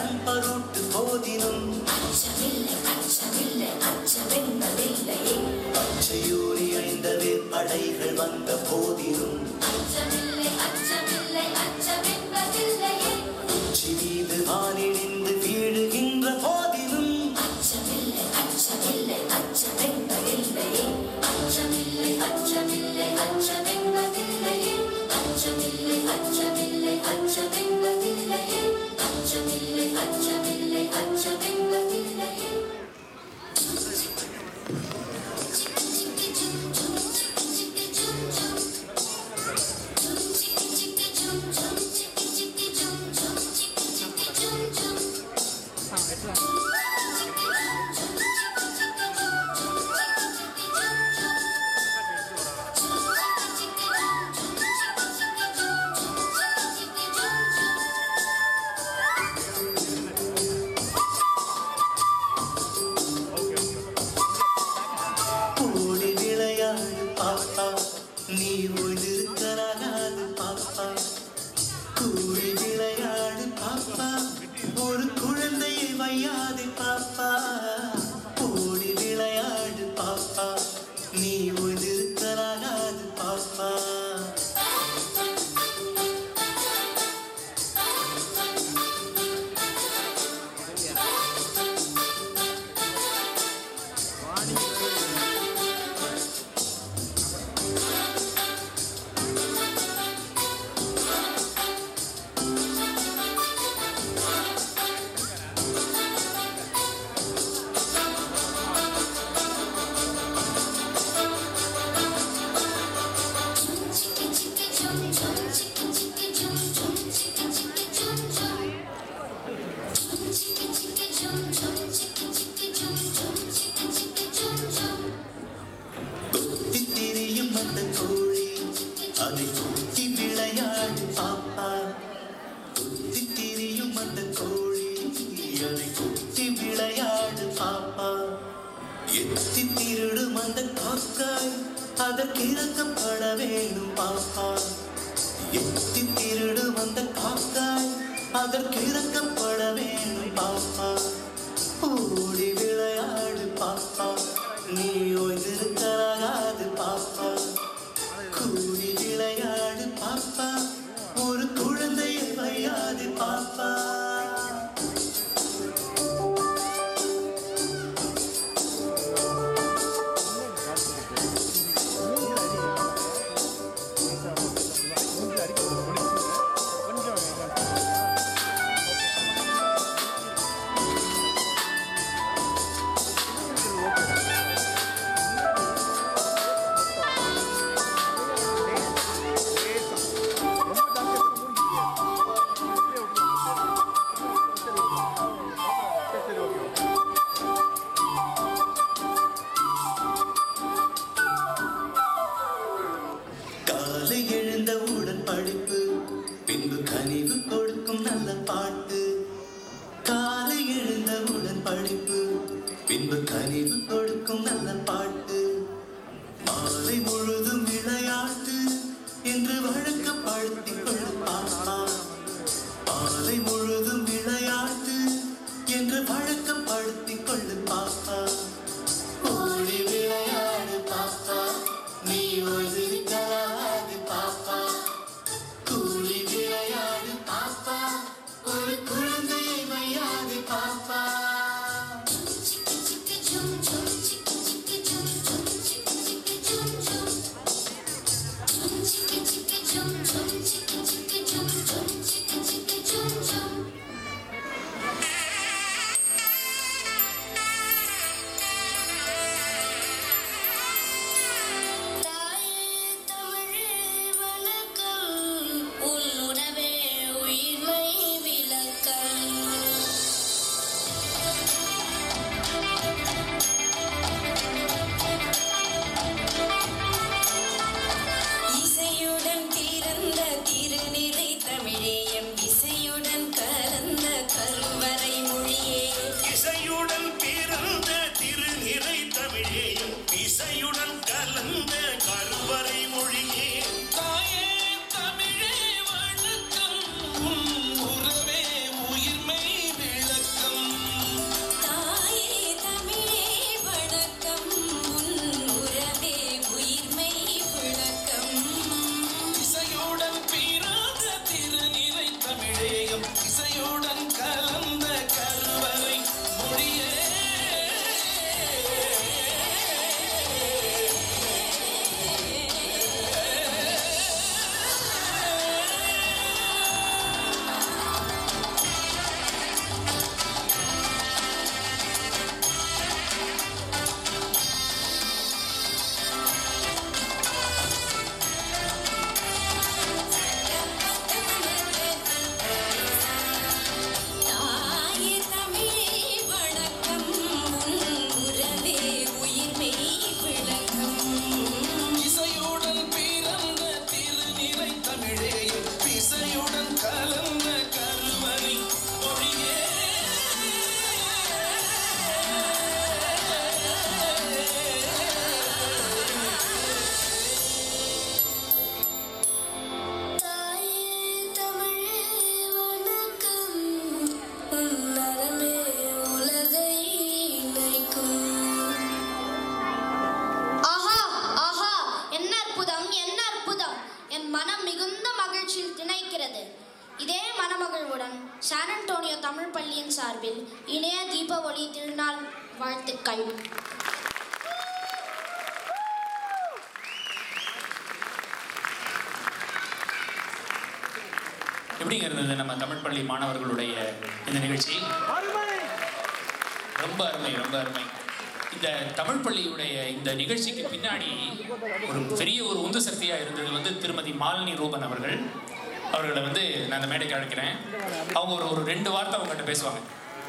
டம்பரூட்டு போதினும் அச்சமில்லை அச்சமில்லை அச்சமென்பதில்லையே பச்சையூரி அணிந்த வேற்படைகள் வந்த போதினும் அச்சமில்லை அச்சமில்லை அச்சமென்பதில்லையே உச்சி மீது வானிடிந்து வீழுகின்ற போதினும் அச்சமில்லை அச்சமில்லை அச்சமென்பதில்லையே அச்சமில்லை அச்சமில்லை அச்சமென்பதில்லையே அச்சமில்லை அச்சமில்லை அச்சமென்பதில்லையே அச்சமில்லை அச்சமில்லை அச்சமென்பதில்லையே ஓடி விளையாடு பாப்பா நீ ஒழிருக்கலாகாது பாப்பா கூடி விளையாடு பாப்பா ஒரு குழந்தையை வையாது பாப்பா ஓடி விளையாடு பாப்பா நீ ஒழிருக்கலாகாது பாப்பா கொத்தி திரியும் அந்த கோழி அதை கொத்தி விளையாடு பாப்பா கொத்தி திரியும் அந்த கோழி அதை கொத்தி விளையாடு பாப்பா எத்தி திருடும் அந்த காக்காய் அதற்கு இறக்கப்பட வேணும் பாப்பா எத்தி திருடும் அந்த காக்காய் அதற்கு இறக்கப்பட வேணும் பாப்பா ஓடி விளையாடு பாப்பா நீ ஓய்ந்திருக்காது பாப்பா கூடி விளையாடு பாப்பா ஒரு குழந்தையை வையாது பாப்பா காலை எழுந்தவுடன் படிப்பு பின்பு கனிவு கொடுக்கும் நல்ல பாட்டு காலை எழுந்தவுடன் படிப்பு பின்பு கனிவு கொடுக்கும் நல்ல பாட்டு மாலை முழுதும் விளையாட்டு என்று வழக்கப்படுத்திக் கொள்ளுப்பாப்பா மாலை முழுதும் விளையாட்டு என்று வழக்கப்படுத்திக் கொள்ளு பாப்பா ஓடி விளையாடு பாப்பா நீ ஒழிருக்காது பாப்பா கூடி விளையாடு பாப்பா ஒரு குழந்தையை வையாது பாப்பா தாயே தமிழே வணக்கம் உன்னுடவே உயிர்மை விளக்கம் இசையுடன் பிறந்த திருநிறை தமிழேயம் இசையுடன் கலந்த கருவறை மொழியே இசையுடன் பிறந்த திருநிறை தமிழேயும் இசையுடன் கலந்த கருவறை மொழியே தாயே தமிழே வணக்கம் உன் உறவே உயிர்மை விளக்கம் மகிழ்ச்சியில் திணைக்கிறது இதே மணமகிழ்வுடன் சான் அன்டோனியோ தமிழ் பள்ளியின் சார்பில் இணைய தீபாவளி திருநாள் வாழ்த்துக்கள் எப்படிங்க இருந்தது நம்ம தமிழ் பள்ளி மாணவர்களுடைய இந்த நிகழ்ச்சி ரொம்ப அருமை ரொம்ப அருமை இந்த தமிழ் பள்ளியுடைய இந்த நிகழ்ச்சிக்கு பின்னாடி ஒரு பெரிய ஒரு உந்து சக்தியாக இருந்தது வந்து திருமதி மாலினி ரூபன் அவர்கள் அவர்களை வந்து நான் அந்த மேடைக்கு அழைக்கிறேன் அவங்க ஒரு ஒரு ரெண்டு வார்த்தை அவங்ககிட்ட பேசுவாங்க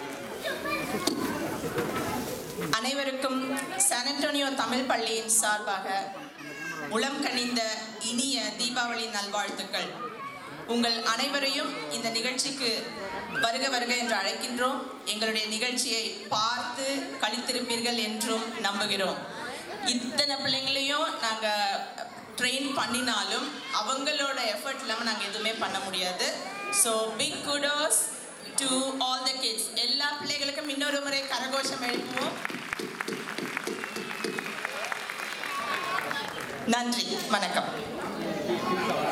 அனைவருக்கும் சான் அன்டோனியோ தமிழ் பள்ளியின் சார்பாக உளம் கனிந்த இனிய தீபாவளி நல்வாழ்த்துக்கள் உங்கள் அனைவரையும் இந்த நிகழ்ச்சிக்கு வருக வருக என்று அழைக்கின்றோம் எங்களுடைய நிகழ்ச்சியை பார்த்து கழித்திருப்பீர்கள் என்றும் நம்புகிறோம் இத்தனை பிள்ளைங்களையும் நாங்கள் ட்ரெயின் பண்ணினாலும் அவங்களோட எஃபர்ட் இல்லாமல் நாங்கள் எதுவுமே பண்ண முடியாது so big kudos to all the kids எல்லா பிள்ளைகளுக்கும் இன்னொரு முறை கரகோஷம் எழுப்புவோம் நன்றி வணக்கம்